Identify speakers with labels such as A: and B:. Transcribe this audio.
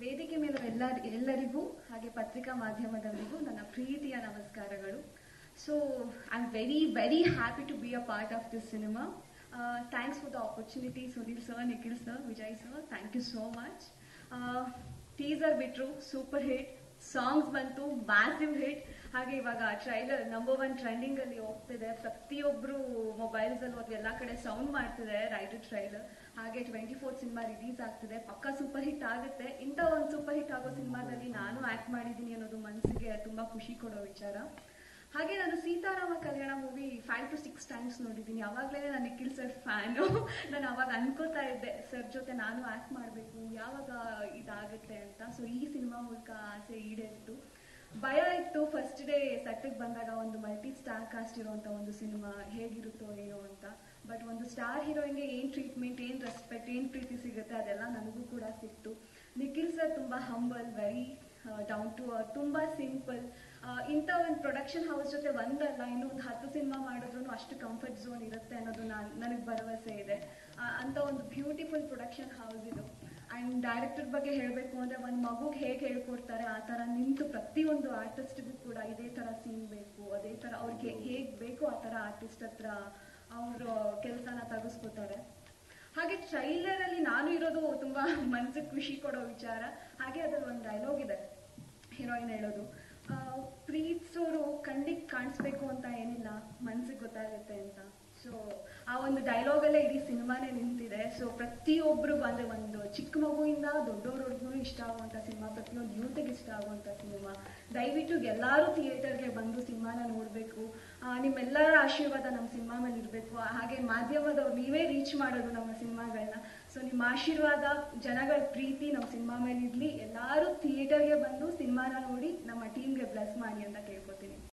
A: ವೇದಿಕೆ ಮೇಲೆ ಎಲ್ಲ ಎಲ್ಲರಿಗೂ ಹಾಗೆ ಪತ್ರಿಕಾ ಮಾಧ್ಯಮದವರಿಗೂ ನನ್ನ ಪ್ರೀತಿಯ ನಮಸ್ಕಾರಗಳು so I am very very happy to be a part of this cinema thanks for the opportunity Sunil sir Nikhil sir Vijay sir thank you so much teaser ಬಿಟ್ರು ಸೂಪರ್ ಹಿಟ್ ಸಾಂಗ್ಸ್ ಬಂತು ಮ್ಯಾಸಿವ್ ಹಿಟ್ ಹಾಗೆ ಇವಾಗ ಟ್ರೈಲರ್ ನಂಬರ್ ಒನ್ ಟ್ರೆಂಡಿಂಗ್ ಅಲ್ಲಿ ಹೋಗ್ತಿದೆ ಪ್ರತಿಯೊಬ್ರು mobiles ಅಲ್ಲೂ ಅಥವಾ ಎಲ್ಲಾ ಕಡೆ ಸೌಂಡ್ ಮಾಡ್ತಿದೆ ರೈಟ್ ಟ್ರೈಲರ್ ಹಾಗೆ ಟ್ವೆಂಟಿ ಫೋರ್ ಸಿನಿಮಾ ರಿಲೀಸ್ ಆಗ್ತಿದೆ ಪಕ್ಕ ಸೂಪರ್ ಹಿಟ್ ಆಗುತ್ತೆ ಇಂಥ ಒಂದು ಸೂಪರ್ ಹಿಟ್ ಆಗೋ ಸಿನಿಮಾದಲ್ಲಿ ನಾನು ಆಕ್ಟ್ ಮಾಡಿದ್ದೀನಿ ಅನ್ನೋದು ಮನಸ್ಸಿಗೆ ತುಂಬಾ ಖುಷಿ ಕೊಡೋ ವಿಚಾರ ಹಾಗೆ ನಾನು Seetharama Kalyana movie five to six times ನೋಡಿದ್ದೀನಿ ಅವಾಗಲೇ ನಾನು ನಿಖಿಲ್ ಸರ್ ಫ್ಯಾನು ನಾನು ಅವಾಗ ಅನ್ಕೋತಾ ಇದ್ದೆ ಸರ್ ಜೊತೆ ನಾನು ಆಕ್ಟ್ ಮಾಡಬೇಕು ಯಾವಾಗ ಇದಾಗುತ್ತೆ ಅಂತ ಸೊ ಈ ಸಿನಿಮಾ ಮೂಲಕ ಆಸೆ ಈಡೇರಿತು ಭಯ ಇತ್ತು ಫಸ್ಟ್ ಡೇ ಸೆಟ್ಟಿಗೆ ಬಂದಾಗ ಒಂದು ಮಲ್ಟಿ ಸ್ಟಾರ್ ಕಾಸ್ಟ್ ಇರುವಂತ ಒಂದು ಸಿನಿಮಾ ಹೇಗಿರುತ್ತೋ ಏನೋ ಅಂತ ಬಟ್ ಒಂದು ಸ್ಟಾರ್ ಹೀರೋಯಿನ್ಗೆ ಏನ್ ಟ್ರೀಟ್ಮೆಂಟ್ ಏನ್ ರೆಸ್ಪೆಕ್ಟ್ ಏನ್ ಪ್ರೀತಿ ಸಿಗುತ್ತೆ ಅದೆಲ್ಲ ನನಗೂ ಕೂಡ ಸಿಕ್ತು ನಿಖಿಲ್ ಸರ್ ತುಂಬಾ ಹಂಬಲ್ ವೆರಿ ಡೌನ್ ಟು ತುಂಬಾ ಸಿಂಪಲ್ ಇಂಥ ಒಂದು ಪ್ರೊಡಕ್ಷನ್ ಹೌಸ್ ಜೊತೆ ಒಂದಲ್ಲ ಇನ್ನು ಒಂದು ಹತ್ತು ಸಿನಿಮಾ ಮಾಡಿದ್ರು ಅಷ್ಟು ಕಂಫರ್ಟ್ ಝೋನ್ ಇರುತ್ತೆ ಅನ್ನೋದು ನಾನು ನನಗೆ ಭರವಸೆ ಇದೆ ಆ, ಅಂತ ಒಂದು ಬ್ಯೂಟಿಫುಲ್ ಪ್ರೊಡಕ್ಷನ್ ಹೌಸ್ ಇದು ಅಂಡ್ ಡೈರೆಕ್ಟರ್ ಬಗ್ಗೆ ಹೇಳಬೇಕು ಅಂದ್ರೆ ಒಂದು ಮಗುಗೆ ಹೇಗೆ ಹೇಳ್ಕೊಡ್ತಾರೆ ಆ ತರ ನಿಂತು ಪ್ರತಿಯೊಂದು ಆರ್ಟಿಸ್ಟ್ಗೂ ಕೂಡ ಇದೇ ತರ ಸೀನ್ ಬೇಕು ಅದೇ ತರ ಅವ್ರಿಗೆ ಹೇಗ್ ಬೇಕು ಆ ತರ ಆರ್ಟಿಸ್ಟ್ ಹತ್ರ ಅವರು ಕೆಲಸನ ತೆಗೆಸ್ಕೊತಾರೆ ಹಾಗೆ ಟ್ರೈಲರ್ ಅಲ್ಲಿ ನಾನು ಇರೋದು ತುಂಬಾ ಮನ್ಸಿಗೆ ಖುಷಿ ಕೊಡೋ ವಿಚಾರ ಹಾಗೆ ಅದ್ರಲ್ಲಿ ಒಂದು ಡೈಲಾಗ್ ಇದೆ ಹೀರೋಯಿನ್ ಹೇಳೋದು ಆ, ಪ್ರೀತಿಸೋರು ಕಣ್ಣಿಗೆ ಕಾಣಿಸ್ಬೇಕು ಅಂತ ಏನಿಲ್ಲ ಮನ್ಸಿಗೆ ಗೊತ್ತಾಗುತ್ತೆ ಅಂತ ಸೊ ಆ ಒಂದು ಡೈಲಾಗ್ ಅಲ್ಲೇ ಇಡೀ ಸಿನಿಮಾನೇ ನಿಂತಿದೆ ಸೊ ಪ್ರತಿಯೊಬ್ರು ಅಂದ್ರೆ ಒಂದು ಚಿಕ್ಕ ಮಗುವಿಂದ ದೊಡ್ಡವರವರೆಗೂ ಇಷ್ಟ ಆಗುವಂತ ಸಿನಿಮಾ ಪ್ರತಿಯೊಂದು ಯೂತ್ಗೆ ಇಷ್ಟ ಆಗುವಂತ ಸಿನಿಮಾ ದಯವಿಟ್ಟು ಎಲ್ಲರೂ ಥಿಯೇಟರ್ಗೆ ಬಂದು ಸಿನಿಮಾನ ನೋಡಬೇಕು ನಿಮ್ಮೆಲ್ಲರ ಆಶೀರ್ವಾದ ನಮ್ಮ ಸಿನಿಮಾ ಮೇಲೆ ಇರಬೇಕು ಹಾಗೆ ಮಾಧ್ಯಮದವ್ರು ನೀವೇ ರೀಚ್ ಮಾಡೋದು ನಮ್ಮ ಸಿನಿಮಾಗಳನ್ನ ಸೊ ನಿಮ್ಮ ಆಶೀರ್ವಾದ ಜನಗಳ ಪ್ರೀತಿ ನಮ್ಮ ಸಿನಿಮಾ ಮೇಲೆ ಇರ್ಲಿ ಎಲ್ಲರೂ ಥಿಯೇಟರ್ಗೆ ಬಂದು ಸಿನಿಮಾನ ನೋಡಿ ನಮ್ಮ ಟೀಮ್ಗೆ ಬ್ಲೆಸ್ ಮಾಡಿ ಅಂತ ಕೇಳ್ಕೊತೀನಿ